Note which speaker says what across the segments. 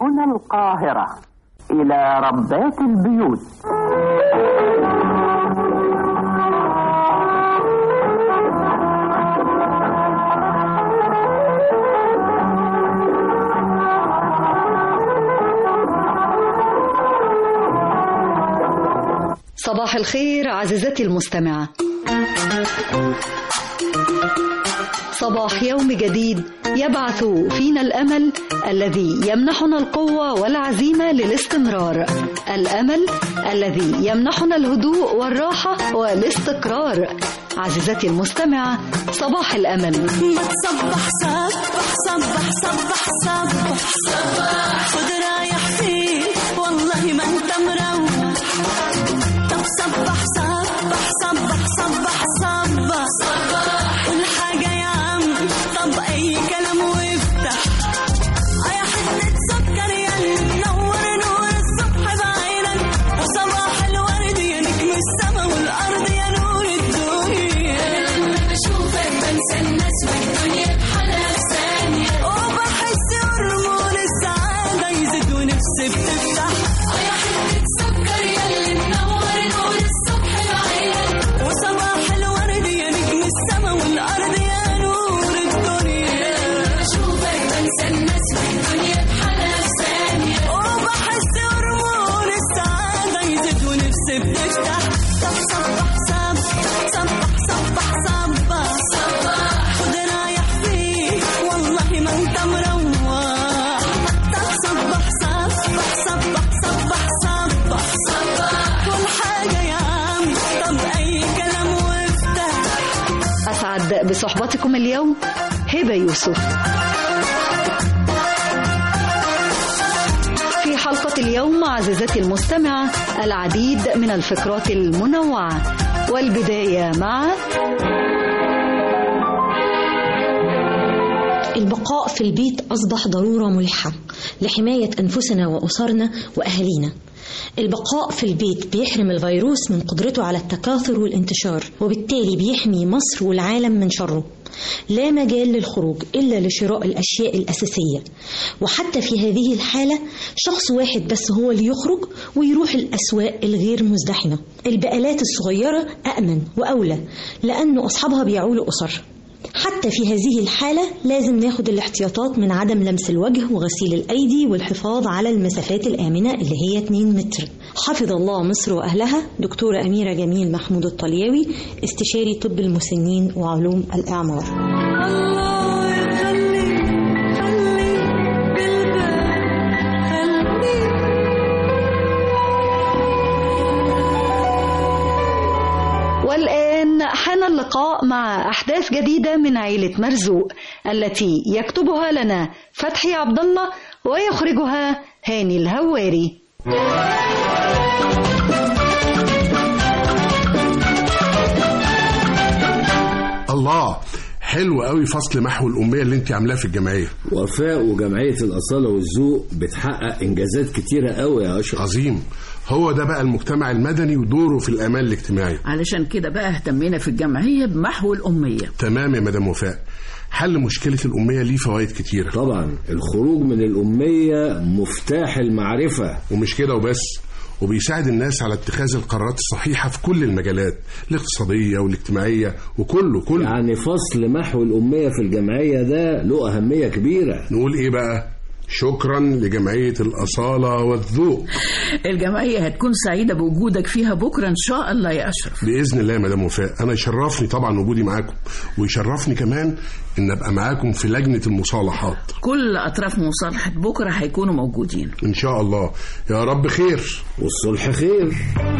Speaker 1: هنا القاهرة إلى ربات البيوت
Speaker 2: صباح الخير عزيزتي المستمعة صباح يوم جديد يبعث فينا الامل الذي يمنحنا القوه والعزيمه للاستمرار الامل الذي يمنحنا الهدوء والراحه والاستقرار عزيزتي المستمعه صباح الامل
Speaker 3: ما تصبح صبح صبح صبح صبح صبح خد رايح فين والله ما انت مروح طب صبح صبح صبح صبح صبح صبح كل حاجة يا عم طب أي كلام وافتح يا حتة سكر يا منور نور الصبح بعينك وصباح الورد يا نجم السما والأرض يا نور الدنيا لما بشوفك بنسى الناس والدنيا بحالها في ثانية وبحس هرمون السعادة يزيد ونفسي بتفتح يا حتة سكر يا منور نور الصبح بعينك وصباح الورد يا نجم السما والأرض يا نور الدنيا بشوفك بنسى الناس والدنيا بحالها في ثانية وبحس هرمون السعادة يزيد ونفسي بتفتح طب صبح صبح صبح صبح صبح صبح خد رايح فين والله ما انت مروح طب صبح صبح صبح صبح صبح صبح كل حاجة يا عم طب أي كلام وافتح
Speaker 2: اسعد بصحبتكم اليوم هبه يوسف في حلقة اليوم عزيزتي المستمعة العديد من الفقرات المنوعة والبداية مع
Speaker 4: البقاء في البيت أصبح ضرورة ملحة لحماية أنفسنا وأسرنا وأهالينا البقاء في البيت بيحرم الفيروس من قدرته على التكاثر والانتشار وبالتالي بيحمي مصر والعالم من شره لا مجال للخروج إلا لشراء الأشياء الأساسية وحتى في هذه الحالة شخص واحد بس هو اللي يخرج ويروح الأسواق الغير مزدحمة البقالات الصغيرة أأمن وأولى لأن أصحابها بيعولوا أسر حتى في هذه الحالة لازم ناخد الاحتياطات من عدم لمس الوجه وغسيل الأيدي والحفاظ على المسافات الآمنة اللي هي 2 متر حفظ الله مصر وأهلها دكتورة أميرة جميل محمود الطلياوي استشاري طب المسنين وعلوم الإعمار
Speaker 3: الله يخليك خليك بالبال خليك
Speaker 2: والآن حان اللقاء مع أحداث جديدة من عيلة مرزوق التي يكتبها لنا فتحي عبد الله ويخرجها هاني الهواري
Speaker 5: الله حلو قوي فصل محو الأمية اللي انت عاملاه في الجمعية
Speaker 6: وفاء وجمعية الأصالة والذوق بتحقق إنجازات كتيرة قوي يا أشرف
Speaker 5: عظيم هو ده بقى المجتمع المدني ودوره في الأمان الاجتماعي
Speaker 7: علشان كده بقى اهتمينا في الجمعية بمحو الأمية
Speaker 5: تمام يا مدام وفاء حل مشكلة الأمية ليه فوائد كتيرة
Speaker 6: طبعا الخروج من الأمية مفتاح المعرفة
Speaker 5: ومش كده وبس وبيساعد الناس على اتخاذ القرارات الصحيحة في كل المجالات الاقتصادية والاجتماعية وكله كله
Speaker 6: يعني فصل محو الأمية في الجمعية ده له أهمية كبيرة
Speaker 5: نقول ايه بقى شكرا لجمعية الأصالة والذوق
Speaker 7: الجمعية هتكون سعيدة بوجودك فيها بكرة إن شاء الله يا أشرف
Speaker 5: بإذن الله يا مدام وفاء أنا يشرفني طبعا وجودي معاكم ويشرفني كمان إن أبقى معاكم في لجنة المصالحات
Speaker 7: كل أطراف مصالحة بكرة هيكونوا موجودين
Speaker 5: إن شاء الله يا رب خير
Speaker 6: والصلح خير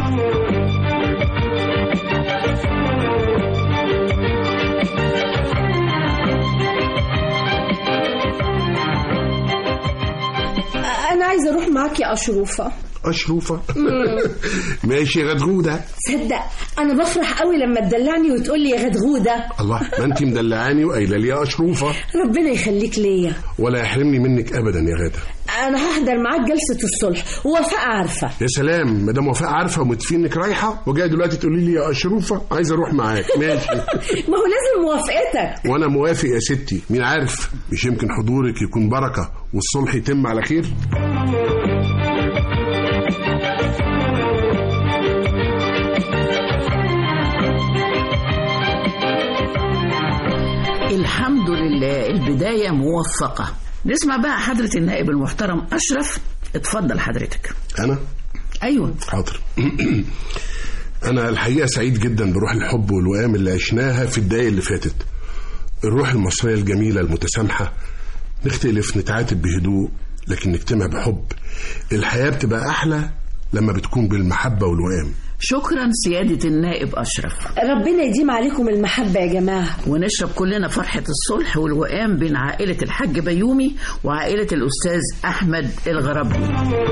Speaker 8: أنا عايزة أروح معاك يا أشروفة
Speaker 5: أشروفة ماشي يا غدغودة
Speaker 8: تصدق أنا بفرح قوي لما تدلعني وتقول لي يا غدغودة
Speaker 5: الله ما أنت مدلعاني وقايلة لي يا أشروفة
Speaker 8: ربنا يخليك ليا
Speaker 5: ولا يحرمني منك أبدا يا غادة
Speaker 8: أنا هحضر معاك جلسة الصلح ووفاء عارفة
Speaker 5: يا سلام مدام وفاء عارفة ومتفقين إنك رايحة وجاية دلوقتي تقولي لي يا أشروفة عايز أروح معاك ماشي
Speaker 8: ما هو لازم موافقتك
Speaker 5: وأنا موافق يا ستي مين عارف مش يمكن حضورك يكون بركة والصلح يتم على خير
Speaker 7: الحمد لله البداية موفقة نسمع بقى حضرة النائب المحترم أشرف اتفضل حضرتك
Speaker 5: انا
Speaker 7: أيوة
Speaker 5: حاضر انا الحقيقه سعيد جدا بروح الحب والوئام اللي عشناها في الدقايق اللي فاتت الروح المصريه الجميله المتسامحه نختلف نتعاتب بهدوء لكن نجتمع بحب الحياه بتبقى احلى لما بتكون بالمحبه والوئام
Speaker 7: شكرا سيادة النائب أشرف
Speaker 8: ربنا يديم عليكم المحبة يا جماعة
Speaker 7: ونشرب كلنا فرحة الصلح والوئام بين عائلة الحاج بيومي وعائلة الأستاذ أحمد الغربي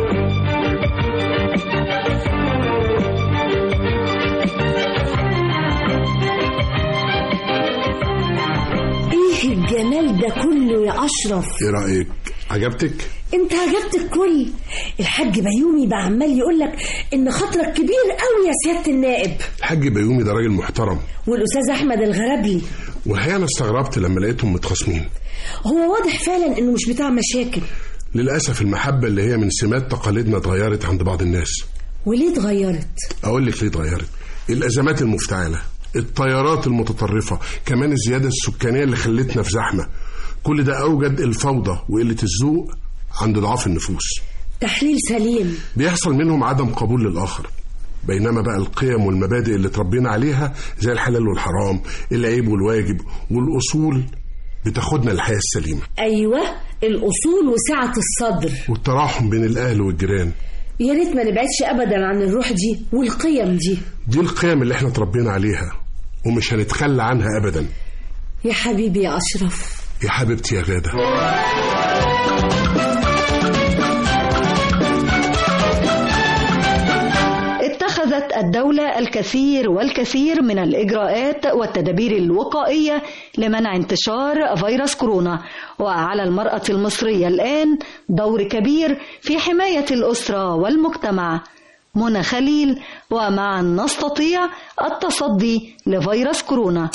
Speaker 8: ايه الجمال ده كله يا اشرف
Speaker 5: ايه رايك عجبتك
Speaker 8: انت عجبت الكل الحاج بيومي بقى عمال يقول لك ان خاطرك كبير قوي يا سياده النائب
Speaker 5: الحاج بيومي ده راجل محترم
Speaker 8: والاستاذ احمد الغربلي
Speaker 5: والحقيقه انا استغربت لما لقيتهم متخاصمين
Speaker 8: هو واضح فعلا انه مش بتاع مشاكل
Speaker 5: للاسف المحبه اللي هي من سمات تقاليدنا اتغيرت عند بعض الناس
Speaker 8: وليه اتغيرت
Speaker 5: اقول لك ليه اتغيرت الازمات المفتعله الطيارات المتطرفه كمان الزياده السكانيه اللي خلتنا في زحمه كل ده اوجد الفوضى وقله الذوق عند ضعاف النفوس
Speaker 8: تحليل سليم
Speaker 5: بيحصل منهم عدم قبول للاخر بينما بقى القيم والمبادئ اللي اتربينا عليها زي الحلال والحرام العيب والواجب والاصول بتاخدنا للحياه السليمه
Speaker 8: ايوه الاصول وسعه الصدر
Speaker 5: والتراحم بين الاهل والجيران
Speaker 8: يا ريت ما نبعدش ابدا عن الروح دي والقيم دي
Speaker 5: دي القيم اللي احنا اتربينا عليها ومش هنتخلى عنها ابدا
Speaker 8: يا حبيبي يا اشرف
Speaker 5: يا حبيبتي يا غاده
Speaker 2: اتخذت الدولة الكثير والكثير من الإجراءات والتدابير الوقائية لمنع انتشار فيروس كورونا وعلى المرأة المصرية الآن دور كبير في حماية الأسرة والمجتمع منى خليل ومعا نستطيع التصدي لفيروس كورونا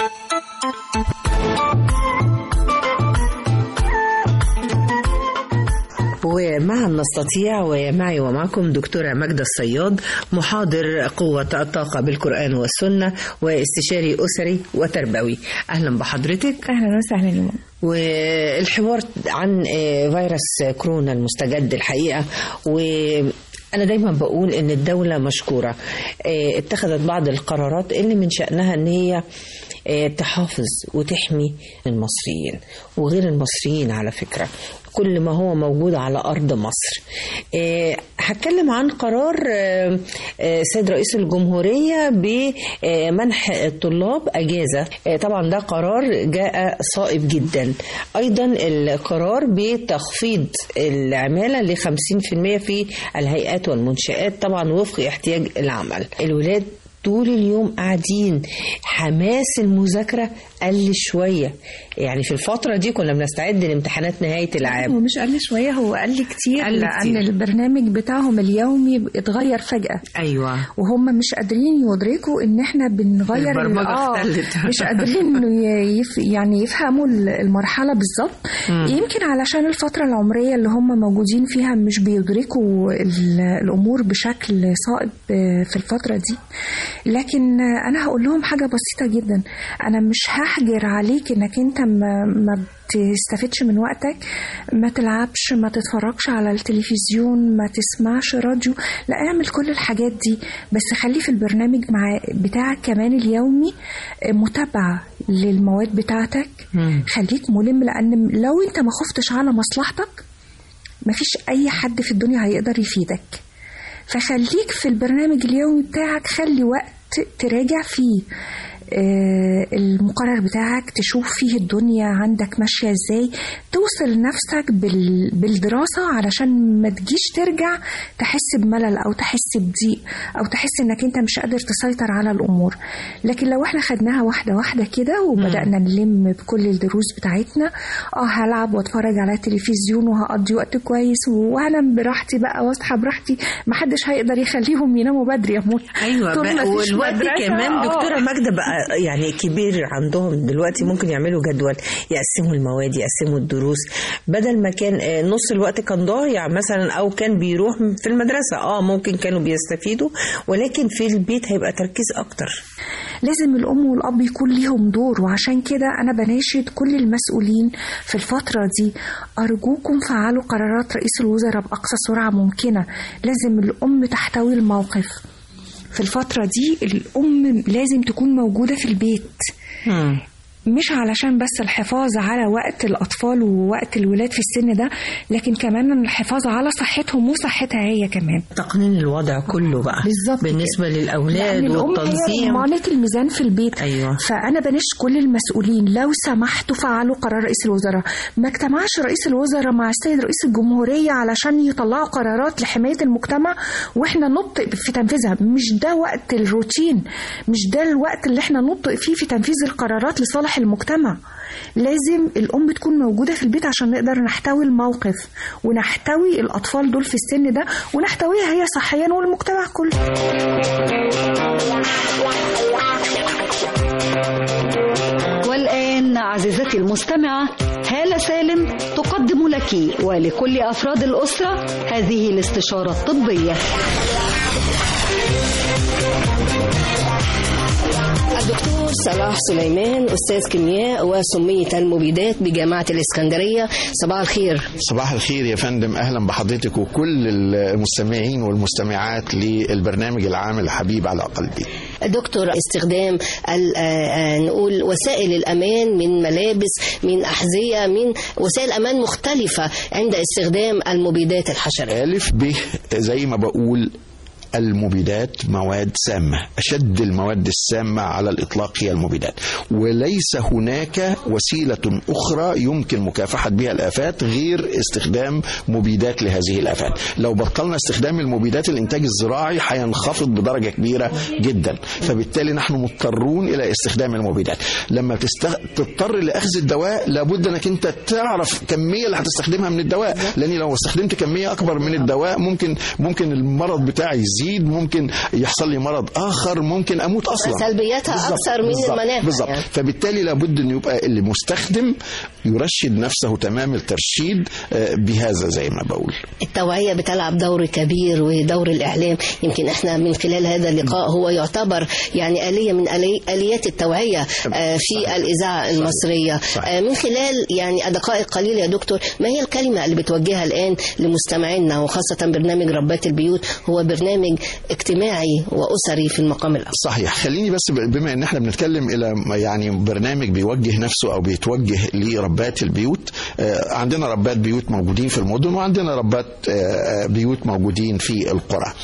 Speaker 9: ومعا نستطيع ومعي ومعكم دكتورة ماجدة الصياد محاضر قوة الطاقة بالقرآن والسنة واستشاري أسري وتربوي أهلا بحضرتك
Speaker 10: اهلا وسهلا يا ماما.
Speaker 9: والحوار عن آه، فيروس كورونا المستجد الحقيقة و أنا دايما بقول إن الدولة مشكورة آه، اتخذت بعض القرارات اللي من شأنها إن هي آه، تحافظ وتحمي المصريين وغير المصريين على فكرة كل ما هو موجود على أرض مصر آه، هتكلم عن قرار آه، آه، سيد رئيس الجمهورية بمنح الطلاب أجازة آه، طبعا ده قرار جاء صائب جدا أيضا القرار بتخفيض العمالة ل 50% في الهيئات والمنشآت طبعا وفق احتياج العمل الولاد طول اليوم قاعدين حماس المذاكرة قل شوية يعني في الفترة دي كنا بنستعد لامتحانات نهاية
Speaker 10: هو
Speaker 9: العام
Speaker 10: مش قل شوية هو قل كتير
Speaker 9: قل
Speaker 10: لأن
Speaker 9: كتير.
Speaker 10: البرنامج بتاعهم اليومي اتغير فجأة
Speaker 9: أيوة
Speaker 10: وهم مش قادرين يدركوا ان احنا بنغير ال-
Speaker 9: البرمجة
Speaker 10: اه
Speaker 9: اختلت.
Speaker 10: مش قادرين انه ي- يف يعني يفهموا ال- المرحله بالظبط
Speaker 9: مم.
Speaker 10: يمكن علشان الفتره العمريه اللي هم موجودين فيها مش بيدركوا ال- الامور بشكل صائب آه، في الفتره دي لكن آه، انا هقول لهم حاجه بسيطه جدا انا مش هحجر عليك انك انت ما, ما تستفدش من وقتك ما تلعبش ما تتفرجش على التلفزيون ما تسمعش راديو لا اعمل كل الحاجات دي بس خلي في البرنامج مع بتاعك كمان اليومي متابعة للمواد بتاعتك خليك ملم لأن لو أنت ما خفتش على مصلحتك مفيش أي حد في الدنيا هيقدر يفيدك فخليك في البرنامج اليومي بتاعك خلي وقت تراجع فيه آه، المقرر بتاعك تشوف فيه الدنيا عندك ماشية ازاي توصل لنفسك بال- بالدراسة علشان ما تجيش ترجع تحس بملل او تحس بضيق او تحس انك انت مش قادر تسيطر على الامور لكن لو احنا خدناها واحدة واحدة كده وبدأنا نلم بكل الدروس بتاعتنا اه هلعب واتفرج على التلفزيون وهقضي وقت كويس وهنام براحتي بقى واصحى براحتي محدش هيقدر يخليهم يناموا بدري يا منى
Speaker 9: ايوه
Speaker 10: طول ما
Speaker 9: بقى
Speaker 10: فيش
Speaker 9: والوقت
Speaker 10: مدرسة،
Speaker 9: كمان
Speaker 10: آه.
Speaker 9: دكتوره ماجده بقى يعني كبير عندهم دلوقتي ممكن يعملوا جدول يقسموا المواد يقسموا الدروس بدل ما كان آه، نص الوقت كان ضايع مثلا او كان بيروح في المدرسه اه ممكن كانوا بيستفيدوا ولكن في البيت هيبقى تركيز اكتر
Speaker 10: لازم الأم والأب يكون ليهم دور وعشان كده أنا بناشد كل المسؤولين في الفترة دي أرجوكم فعلوا قرارات رئيس الوزراء بأقصى سرعة ممكنة لازم الأم تحتوي الموقف في الفترة دي الأم لازم تكون موجودة في البيت مش علشان بس الحفاظ على وقت الأطفال ووقت الولاد في السن ده لكن كمان الحفاظ على صحتهم وصحتها هي كمان
Speaker 9: تقنين الوضع كله بقى
Speaker 10: بالظبط
Speaker 9: بالنسبه للاولاد
Speaker 10: لأن الأم هي
Speaker 9: والتنظيم
Speaker 10: رمانة الميزان في البيت
Speaker 9: أيوة.
Speaker 10: فأنا بنش كل المسؤولين لو سمحتوا فعلوا قرار رئيس الوزراء ما اجتمعش رئيس الوزراء مع السيد رئيس الجمهورية علشان يطلعوا قرارات لحماية المجتمع وإحنا نبطئ في تنفيذها مش ده وقت الروتين مش ده الوقت اللي إحنا نبطئ فيه في تنفيذ القرارات لصالح المجتمع لازم الأم تكون موجودة في البيت عشان نقدر نحتوي الموقف ونحتوي الأطفال دول في السن ده ونحتويها هي صحيا والمجتمع كله
Speaker 2: والآن عزيزتي المستمعة هالة سالم تقدم لك ولكل أفراد الأسرة هذه الاستشارة الطبية
Speaker 11: الدكتور صلاح سليمان أستاذ كيمياء وسمية المبيدات بجامعة الإسكندرية صباح الخير
Speaker 12: صباح الخير يا فندم اهلا بحضرتك وكل المستمعين والمستمعات للبرنامج العام الحبيب على قلبي
Speaker 11: دكتور استخدام ال- آه، آه، نقول وسائل الأمان من ملابس من أحذية من وسائل أمان مختلفة عند استخدام المبيدات الحشرية
Speaker 12: ألف ب زي ما بقول المبيدات مواد سامة أشد المواد السامة على الإطلاق هي المبيدات وليس هناك وسيلة أخرى يمكن مكافحة بها الآفات غير استخدام مبيدات لهذه الآفات لو بطلنا استخدام المبيدات الإنتاج الزراعي هينخفض بدرجة كبيرة جدا فبالتالي نحن مضطرون إلى استخدام المبيدات لما تستغ... تضطر لأخذ الدواء لابد أنك أنت تعرف كمية اللي هتستخدمها من الدواء لأني لو استخدمت كمية أكبر من الدواء ممكن ممكن المرض بتاعي يزيد ممكن يحصل لي مرض آخر ممكن أموت أصلا
Speaker 11: سلبياتها
Speaker 12: بالظبط،
Speaker 11: أكثر من
Speaker 12: بالظبط،
Speaker 11: المنافع
Speaker 12: بالظبط
Speaker 11: يعني.
Speaker 12: فبالتالي لابد أن يبقى اللي مستخدم يرشد نفسه تمام الترشيد آه، بهذا زي ما بقول
Speaker 11: التوعية بتلعب دور كبير ودور الإعلام يمكن إحنا من خلال هذا اللقاء هو يعتبر يعني آلية من آلي- آليات التوعية آه، في الإذاعة المصرية آه، من خلال يعني دقائق قليلة يا دكتور ما هي الكلمة اللي بتوجهها الآن لمستمعينا وخاصة برنامج ربات البيوت هو برنامج اجتماعي وأسري في المقام الأول
Speaker 12: صحيح خليني بس ب- بما ان احنا بنتكلم الى م- يعني برنامج بيوجه نفسه او بيتوجه لربات البيوت آه، عندنا ربات بيوت موجودين في المدن وعندنا ربات آه، آه، بيوت موجودين في القرى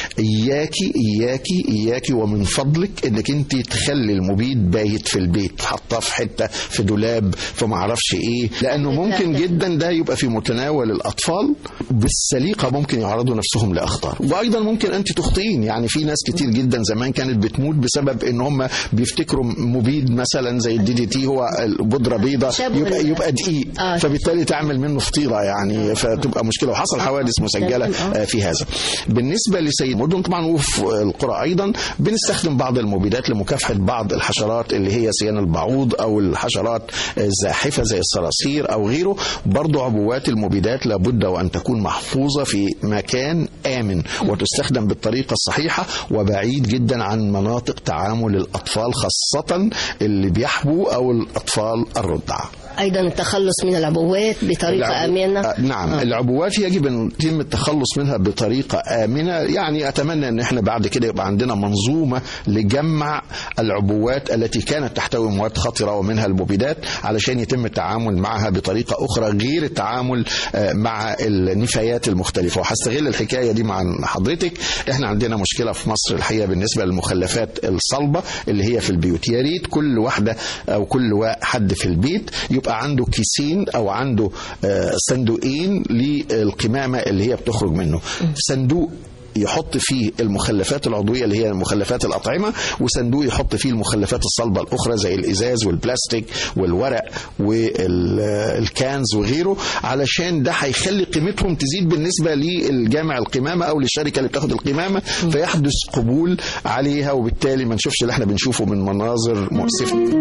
Speaker 12: اياكي اياكي اياكي ومن فضلك انك انت تخلي المبيد بايت في البيت حطاه في حته في دولاب في معرفش ايه لانه ممكن جدا ده يبقى في متناول الاطفال بالسليقه ممكن يعرضوا نفسهم لاخطار وايضا ممكن انت تخطئين يعني في ناس كتير جدا زمان كانت بتموت بسبب ان هم بيفتكروا مبيد مثلا زي الدي دي تي هو بودره بيضاء
Speaker 11: شبه
Speaker 12: يبقى
Speaker 11: ال-
Speaker 12: يبقى دقيق
Speaker 11: آه.
Speaker 12: فبالتالي تعمل منه فطيره يعني فتبقى مشكله وحصل حوادث مسجله
Speaker 11: تمام، آه.
Speaker 12: آه، في هذا بالنسبه لسيد المدن طبعا وفي القرى ايضا بنستخدم بعض المبيدات لمكافحه بعض الحشرات اللي هي سيان البعوض او الحشرات الزاحفه زي الصراصير او غيره برضو عبوات المبيدات لابد وان تكون محفوظه في مكان امن وتستخدم بالطريقه الصحيحه وبعيد جدا عن مناطق تعامل الاطفال خاصه اللي بيحبوا او الاطفال الرضع
Speaker 11: أيضا التخلص من العبوات بطريقة
Speaker 12: العبو-
Speaker 11: آمنة
Speaker 12: آه، نعم آه. العبوات يجب ان يتم التخلص منها بطريقه امنه يعني اتمنى ان احنا بعد كده يبقى عندنا منظومه لجمع العبوات التي كانت تحتوي مواد خطره ومنها المبيدات علشان يتم التعامل معها بطريقه اخرى غير التعامل آه، مع النفايات المختلفه وهستغل الحكايه دي مع حضرتك احنا عندنا مشكله في مصر الحقيقه بالنسبه للمخلفات الصلبه اللي هي في البيوت يا ريت كل واحده او كل وا- حد في البيت يبقى عنده كيسين او عنده آه، صندوقين للقمامه اللي هي بتخرج منه صندوق يحط فيه المخلفات العضويه اللي هي مخلفات الاطعمه وصندوق يحط فيه المخلفات الصلبه الاخرى زي الازاز والبلاستيك والورق والكانز وغيره علشان ده هيخلي قيمتهم تزيد بالنسبه للجامع القمامه او للشركه اللي بتاخد القمامه فيحدث قبول عليها وبالتالي ما نشوفش اللي احنا بنشوفه من مناظر مؤسفه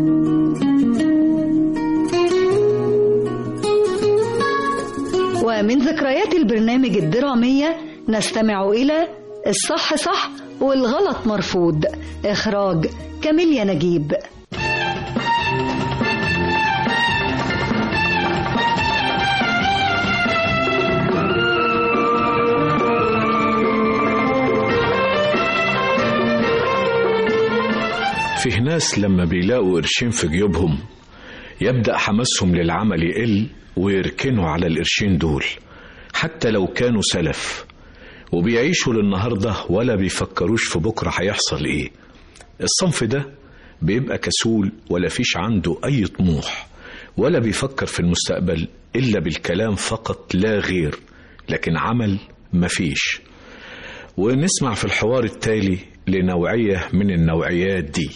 Speaker 2: ومن ذكريات البرنامج الدرامية نستمع إلى الصح صح والغلط مرفوض إخراج كاميليا نجيب
Speaker 13: فيه ناس لما بيلاقوا قرشين في جيوبهم يبدأ حماسهم للعمل يقل ويركنوا على القرشين دول حتى لو كانوا سلف وبيعيشوا للنهاردة ولا بيفكروش في بكرة هيحصل ايه الصنف ده بيبقى كسول ولا فيش عنده أي طموح ولا بيفكر في المستقبل إلا بالكلام فقط لا غير لكن عمل مفيش ونسمع في الحوار التالي لنوعية من النوعيات دي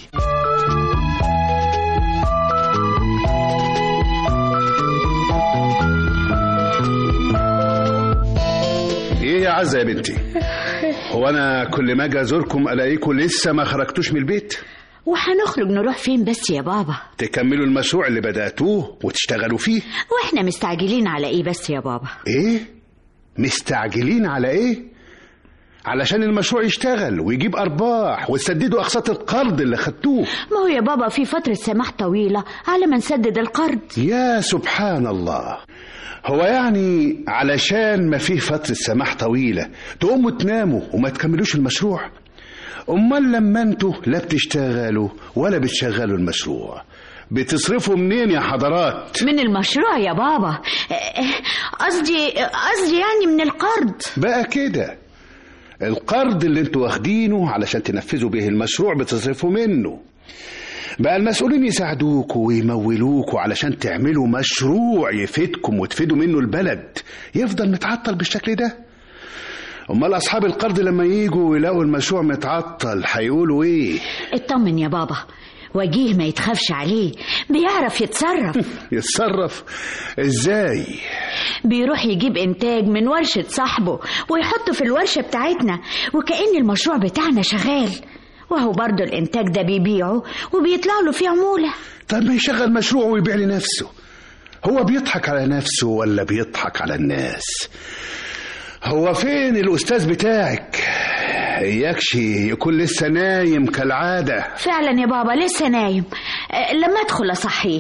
Speaker 14: ايه يا عزة يا بنتي هو انا كل ما اجي ازوركم الاقيكم لسه ما خرجتوش من البيت
Speaker 15: وهنخرج نروح فين بس يا بابا
Speaker 14: تكملوا المشروع اللي بدأتوه وتشتغلوا فيه
Speaker 15: واحنا مستعجلين على ايه بس يا بابا
Speaker 14: ايه مستعجلين على ايه علشان المشروع يشتغل ويجيب ارباح وتسددوا اقساط القرض اللي خدتوه
Speaker 15: ما هو يا بابا في فترة سماح طويلة على ما نسدد القرض
Speaker 14: يا سبحان الله هو يعني علشان ما فيه فترة سماح طويلة تقوموا تناموا وما تكملوش المشروع امال لما انتوا لا بتشتغلوا ولا بتشغلوا المشروع بتصرفوا منين يا حضرات
Speaker 15: من المشروع يا بابا قصدي قصدي يعني من القرض
Speaker 14: بقى كده القرض اللي انتوا واخدينه علشان تنفذوا به المشروع بتصرفوا منه بقى المسؤولين يساعدوكوا ويمولوكوا علشان تعملوا مشروع يفيدكم وتفيدوا منه البلد يفضل متعطل بالشكل ده امال اصحاب القرض لما يجوا ويلاقوا المشروع متعطل هيقولوا ايه
Speaker 15: اطمن يا بابا وجيه ما يتخافش عليه بيعرف يتصرف
Speaker 14: يتصرف ازاي
Speaker 15: بيروح يجيب انتاج من ورشة صاحبه ويحطه في الورشة بتاعتنا وكأن المشروع بتاعنا شغال وهو برضه الانتاج ده بيبيعه وبيطلع له فيه عمولة
Speaker 14: طب ما يشغل مشروع ويبيع لنفسه هو بيضحك على نفسه ولا بيضحك على الناس هو فين الأستاذ بتاعك إياكش يكون لسه نايم كالعادة
Speaker 15: فعلا يا بابا لسه نايم أه، لما ادخل اصحيه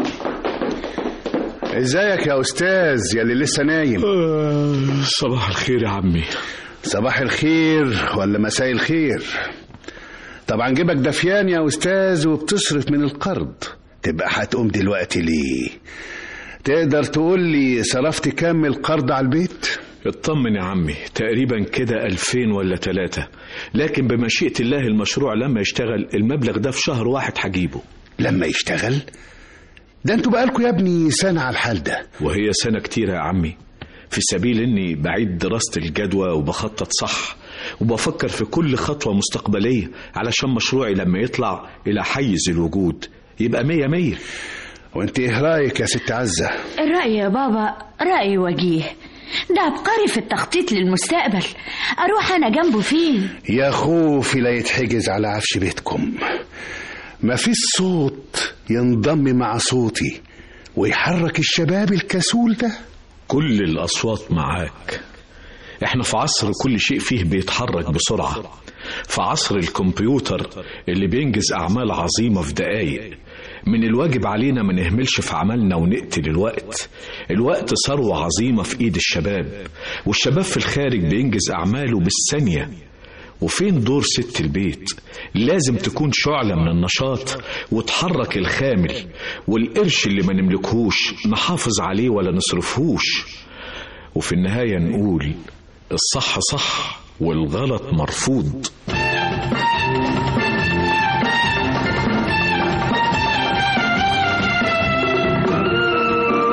Speaker 14: ازيك يا أستاذ يا اللي لسه نايم
Speaker 13: صباح الخير يا عمي
Speaker 14: صباح الخير ولا مساء الخير طبعا جيبك دفيان يا أستاذ وبتصرف من القرض تبقى هتقوم دلوقتي ليه تقدر تقول لي صرفت كام من القرض على البيت
Speaker 13: اطمن يا عمي تقريبا كده ألفين ولا ثلاثة لكن بمشيئة الله المشروع لما يشتغل المبلغ ده في شهر واحد هجيبه
Speaker 14: لما يشتغل ده انتوا بقالكوا يا ابني سنة على الحال ده
Speaker 13: وهي سنة كتيرة يا عمي في سبيل اني بعيد دراسة الجدوى وبخطط صح وبفكر في كل خطوة مستقبلية علشان مشروعي لما يطلع إلى حيز الوجود يبقى مية مية
Speaker 14: وانت ايه رأيك يا ست عزة
Speaker 15: الرأي يا بابا رأي وجيه ده عبقري في التخطيط للمستقبل أروح أنا جنبه فين
Speaker 14: يا خوفي لا يتحجز على عفش بيتكم ما فيش صوت ينضم مع صوتي ويحرك الشباب الكسول ده
Speaker 13: كل الأصوات معاك احنا في عصر كل شيء فيه بيتحرك بسرعة في عصر الكمبيوتر اللي بينجز أعمال عظيمة في دقايق من الواجب علينا ما نهملش في عملنا ونقتل الوقت الوقت ثروة عظيمة في ايد الشباب والشباب في الخارج بينجز أعماله بالثانية وفين دور ست البيت لازم تكون شعلة من النشاط وتحرك الخامل والقرش اللي ما نملكهوش نحافظ عليه ولا نصرفهوش وفي النهاية نقول الصح صح والغلط مرفوض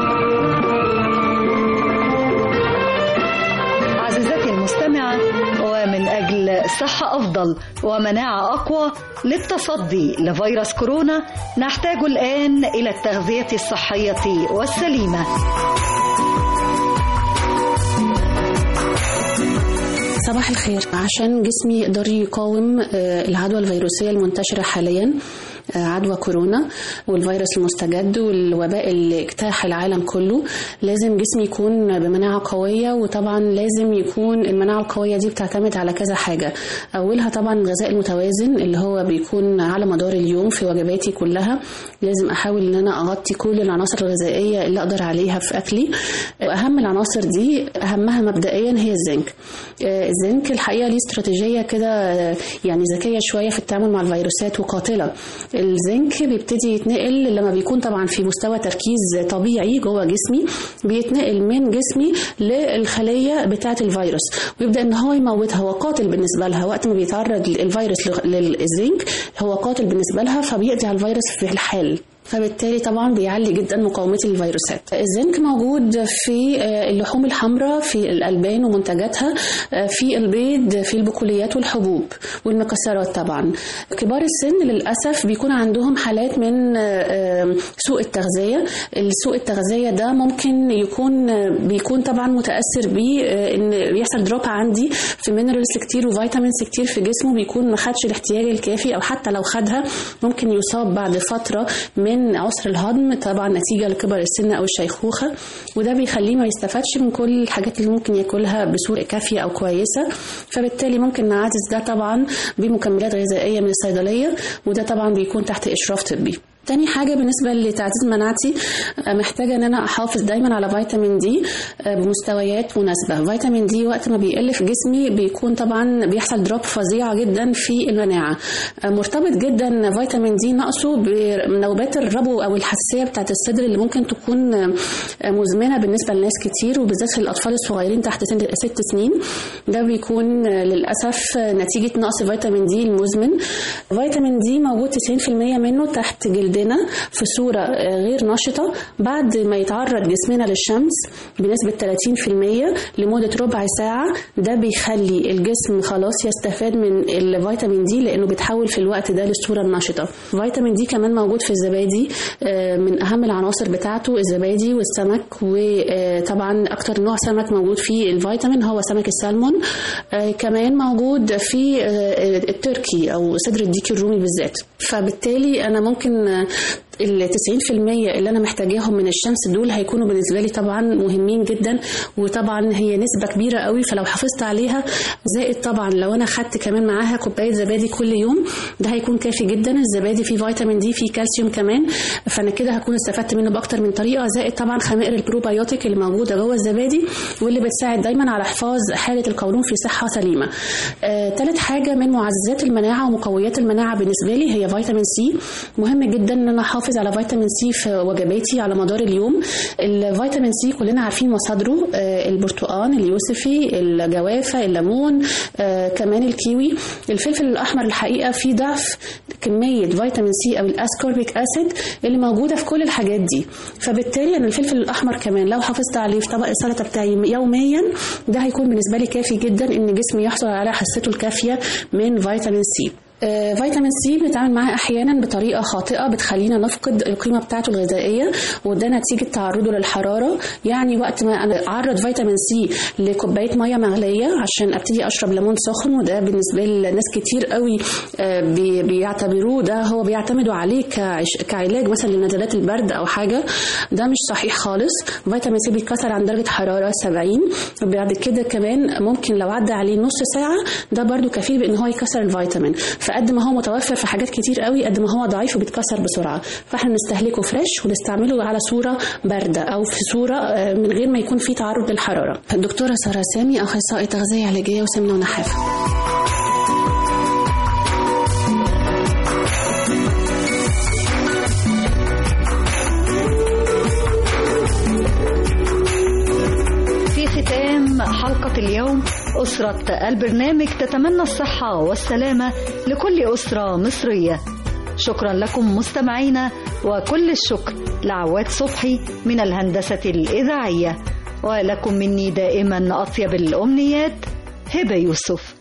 Speaker 2: عزيزتي المستمعة صحة أفضل ومناعة أقوى للتصدي لفيروس كورونا نحتاج الآن إلى التغذية الصحية والسليمة
Speaker 16: صباح الخير عشان جسمي يقدر يقاوم آه، العدوى الفيروسية المنتشرة حاليا آه، عدوى كورونا والفيروس المستجد والوباء اللي اجتاح العالم كله لازم جسمي يكون بمناعة قوية وطبعا لازم يكون المناعة القوية دي بتعتمد على كذا حاجة أولها طبعا الغذاء المتوازن اللي هو بيكون على مدار اليوم في وجباتي كلها لازم أحاول إن أنا أغطي كل العناصر الغذائية اللي أقدر عليها في أكلي وأهم العناصر دي أهمها مبدئيا هي الزنك آه، الزنك الحقيقة ليه استراتيجية كده آه، يعني ذكية شوية في التعامل مع الفيروسات وقاتلة الزنك بيبتدي يتنقل لما بيكون طبعا في مستوى تركيز طبيعي جوه جسمي بيتنقل من جسمي للخلية بتاعة الفيروس ويبدأ ان هو يموتها هو قاتل بالنسبة لها وقت ما بيتعرض الفيروس للزنك هو قاتل بالنسبة لها فبيقضي على الفيروس في الحال فبالتالي طبعا بيعلي جدا مقاومتي للفيروسات الزنك موجود في آه، اللحوم الحمراء في الألبان ومنتجاتها آه، في البيض في البقوليات والحبوب والمكسرات طبعا كبار السن للأسف بيكون عندهم حالات من آه، آه، سوء التغذية سوء التغذية ده ممكن يكون آه، بيكون طبعا متأثر بيه آه، ان بيحصل دروب عندي في مينرالز كتير وفيتامينز كتير في جسمه بيكون ما خدش الاحتياج الكافي او حتى لو خدها ممكن يصاب بعد فترة من عسر الهضم طبعا نتيجة لكبر السن او الشيخوخة وده بيخليه ما يستفادش من كل الحاجات اللي ممكن ياكلها بصورة كافية او كويسة فبالتالي ممكن نعزز ده طبعا بمكملات غذائية من الصيدلية وده طبعا بيكون تحت اشراف طبي تاني حاجة بالنسبة لتعزيز مناعتي آه، محتاجة ان انا احافظ دايما على فيتامين دي آه، بمستويات مناسبة فيتامين دي وقت ما بيقل في جسمي بيكون طبعا بيحصل دروب فظيعة جدا في المناعة آه، مرتبط جدا فيتامين دي نقصه بنوبات الربو او الحساسية بتاعت الصدر اللي ممكن تكون آه، مزمنة بالنسبة لناس كتير وبالذات للاطفال الصغيرين تحت سن ست سنين ده بيكون آه، للاسف آه، نتيجة نقص فيتامين دي المزمن فيتامين دي موجود 90% منه تحت جلدنا في صورة آه، غير نشطة بعد ما يتعرض جسمنا للشمس بنسبة 30% لمدة ربع ساعة ده بيخلي الجسم خلاص يستفاد من الفيتامين دي لأنه بيتحول في الوقت ده للصورة النشطة فيتامين دي كمان موجود في الزبادي آه، من أهم العناصر بتاعته الزبادي والسمك وطبعا أكتر نوع سمك موجود فيه الفيتامين هو سمك السلمون آه، كمان موجود في آه، التركي أو صدر الديك الرومي بالذات فبالتالي أنا ممكن آه، ال 90% اللي انا محتاجاهم من الشمس دول هيكونوا بالنسبه لي طبعا مهمين جدا وطبعا هي نسبه كبيره قوي فلو حافظت عليها زائد طبعا لو انا خدت كمان معاها كوبايه زبادي كل يوم ده هيكون كافي جدا الزبادي فيه فيتامين دي فيه كالسيوم كمان فانا كده هكون استفدت منه باكتر من طريقه زائد طبعا خمائر البروبايوتيك اللي موجوده جوه الزبادي واللي بتساعد دايما على حفاظ حاله القولون في صحه سليمه آه، تالت حاجه من معززات المناعه ومقويات المناعه بالنسبه لي هي فيتامين سي مهم جدا ان انا احافظ على فيتامين سي في وجباتي على مدار اليوم الفيتامين سي كلنا عارفين مصادره آه، البرتقال اليوسفي الجوافه الليمون آه، كمان الكيوي الفلفل الاحمر الحقيقه فيه ضعف كميه فيتامين سي او الاسكوربيك اسيد اللي موجوده في كل الحاجات دي فبالتالي انا الفلفل الاحمر كمان لو حافظت عليه في طبق السلطه بتاعي يوميا ده هيكون بالنسبه لي كافي جدا ان جسمي يحصل على حصته الكافيه من فيتامين سي آه، فيتامين سي بنتعامل معاه احيانا بطريقه خاطئه بتخلينا نفقد القيمه بتاعته الغذائيه وده نتيجه تعرضه للحراره يعني وقت ما انا اعرض فيتامين سي لكوبايه ميه مغليه عشان ابتدي اشرب ليمون سخن وده بالنسبه لناس كتير قوي آه، بي- بيعتبروه ده هو بيعتمدوا عليه كعش- كعلاج مثلا لنزلات البرد او حاجه ده مش صحيح خالص فيتامين سي بيتكسر عند درجه حراره 70 وبعد كده كمان ممكن لو عدى عليه نص ساعه ده برضو كفيل بان هو يكسر الفيتامين فقد ما هو متوفر في حاجات كتير قوي قد ما هو ضعيف وبيتكسر بسرعه فاحنا نستهلكه فريش ونستعمله على صوره بارده او في صوره آه، من غير ما يكون فيه تعرض للحراره الدكتوره ساره سامي اخصائي تغذيه علاجيه وسمنه ونحافه
Speaker 2: في ختام حلقة اليوم أسرة البرنامج تتمنى الصحة والسلامة لكل أسرة مصرية شكرا لكم مستمعينا وكل الشكر لعواد صبحي من الهندسة الإذاعية ولكم مني دائما أطيب الأمنيات هبة يوسف